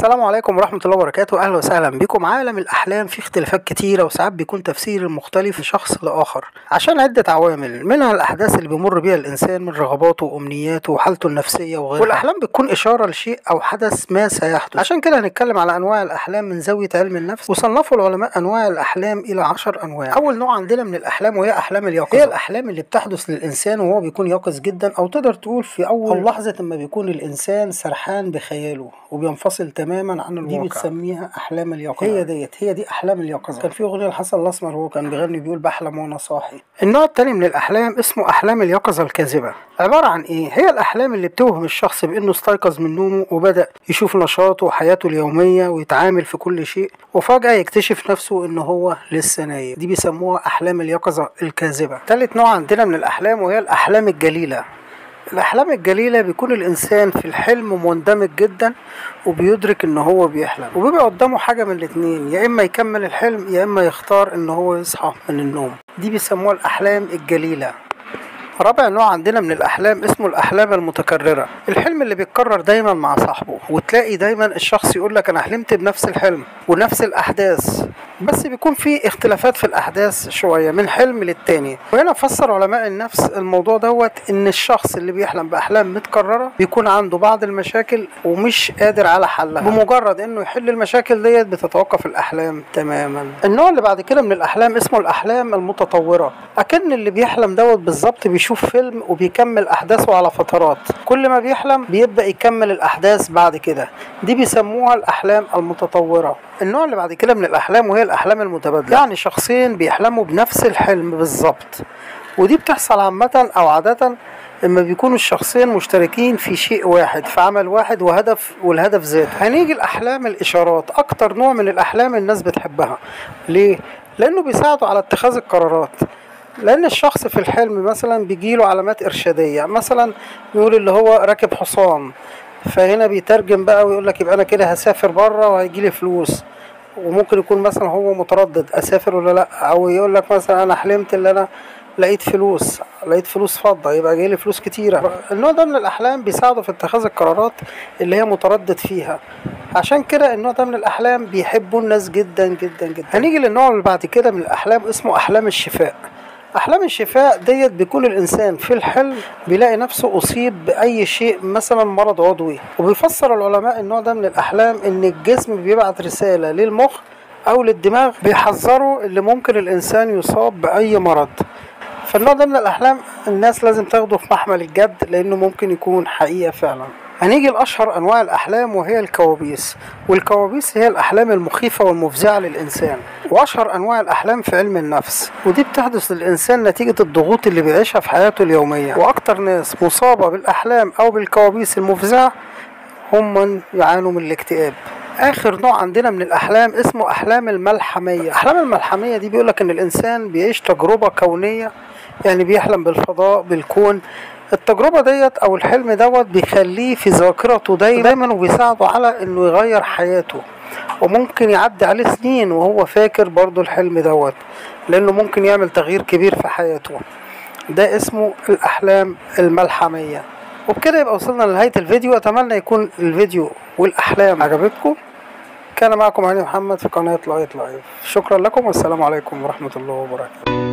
السلام عليكم ورحمة الله وبركاته أهلا وسهلا بكم عالم الأحلام فيه اختلافات كتيرة وساعات بيكون تفسير مختلف من شخص لآخر عشان عدة عوامل منها الأحداث اللي بيمر بيها الإنسان من رغباته وأمنياته وحالته النفسية وغيرها والأحلام بتكون إشارة لشيء أو حدث ما سيحدث عشان كده هنتكلم على أنواع الأحلام من زاوية علم النفس وصنفوا العلماء أنواع الأحلام إلى عشر أنواع أول نوع عندنا من الأحلام وهي أحلام اليقظة هي الأحلام اللي بتحدث للإنسان وهو بيكون يقظ جدا أو تقدر تقول في أول أو لحظة ما بيكون الإنسان سرحان بخياله وبينفصل تماما عن الواقع دي بتسميها احلام اليقظه هي ديت هي دي احلام اليقظه كان في اغنيه لحسن الاسمر هو كان بيغني بيقول بحلم وانا صاحي النوع التاني من الاحلام اسمه احلام اليقظه الكاذبه عباره عن ايه هي الاحلام اللي بتوهم الشخص بانه استيقظ من نومه وبدا يشوف نشاطه وحياته اليوميه ويتعامل في كل شيء وفجاه يكتشف نفسه ان هو لسه نايم دي بيسموها احلام اليقظه الكاذبه تالت نوع عندنا من الاحلام وهي الاحلام الجليله الأحلام الجليلة بيكون الإنسان في الحلم مندمج جدا وبيدرك إن هو بيحلم وبيبقى قدامه حاجة من الاتنين يا إما يكمل الحلم يا إما يختار إن هو يصحى من النوم دي بيسموها الأحلام الجليلة رابع نوع عندنا من الأحلام اسمه الأحلام المتكررة الحلم اللي بيتكرر دايما مع صاحبه وتلاقي دايما الشخص يقول لك أنا حلمت بنفس الحلم ونفس الأحداث بس بيكون في اختلافات في الأحداث شوية من حلم للتاني وهنا فسر علماء النفس الموضوع دوت إن الشخص اللي بيحلم بأحلام متكررة بيكون عنده بعض المشاكل ومش قادر على حلها بمجرد إنه يحل المشاكل ديت بتتوقف الأحلام تماما النوع اللي بعد كده من الأحلام اسمه الأحلام المتطورة أكن اللي بيحلم دوت بالظبط بيشوف فيلم وبيكمل أحداثه على فترات كل ما بيحلم بيبدأ يكمل الأحداث بعد كده دي بيسموها الأحلام المتطورة النوع اللي بعد كده من الأحلام وهي الأحلام المتبادلة يعني شخصين بيحلموا بنفس الحلم بالظبط ودي بتحصل عامة أو عادة لما بيكونوا الشخصين مشتركين في شيء واحد في عمل واحد وهدف والهدف ذاته هنيجي الأحلام الإشارات أكتر نوع من الأحلام الناس بتحبها ليه؟ لأنه بيساعدوا على اتخاذ القرارات لان الشخص في الحلم مثلا بيجيله علامات ارشاديه مثلا يقول اللي هو راكب حصان فهنا بيترجم بقى ويقول لك يبقى انا كده هسافر بره وهيجي لي فلوس وممكن يكون مثلا هو متردد اسافر ولا لا او يقول لك مثلا انا حلمت ان انا لقيت فلوس لقيت فلوس فضة يبقى جاي لي فلوس كتيرة النوع ده من الأحلام بيساعده في اتخاذ القرارات اللي هي متردد فيها عشان كده النوع ده من الأحلام بيحبوا الناس جدا جدا جدا هنيجي للنوع اللي بعد كده من الأحلام اسمه أحلام الشفاء احلام الشفاء ديت بيكون الانسان في الحلم بيلاقي نفسه اصيب باي شيء مثلا مرض عضوي وبيفسر العلماء النوع ده من الاحلام ان الجسم بيبعت رساله للمخ او للدماغ بيحذره اللي ممكن الانسان يصاب باي مرض فالنوع ده من الاحلام الناس لازم تاخده في محمل الجد لانه ممكن يكون حقيقه فعلا هنيجي لأشهر أنواع الأحلام وهي الكوابيس والكوابيس هي الأحلام المخيفة والمفزعة للإنسان وأشهر أنواع الأحلام في علم النفس ودي بتحدث للإنسان نتيجة الضغوط اللي بيعيشها في حياته اليومية وأكتر ناس مصابة بالأحلام أو بالكوابيس المفزعة هم من يعانوا من الاكتئاب اخر نوع عندنا من الاحلام اسمه احلام الملحميه احلام الملحميه دي بيقولك ان الانسان بيعيش تجربه كونيه يعني بيحلم بالفضاء بالكون التجربة ديت أو الحلم دوت بيخليه في ذاكرته دايما, دايما وبيساعده على إنه يغير حياته وممكن يعدي عليه سنين وهو فاكر برضو الحلم دوت لأنه ممكن يعمل تغيير كبير في حياته ده اسمه الأحلام الملحمية وبكده يبقى وصلنا لنهاية الفيديو أتمنى يكون الفيديو والأحلام عجبتكم كان معكم علي محمد في قناة لايت لايف شكرا لكم والسلام عليكم ورحمة الله وبركاته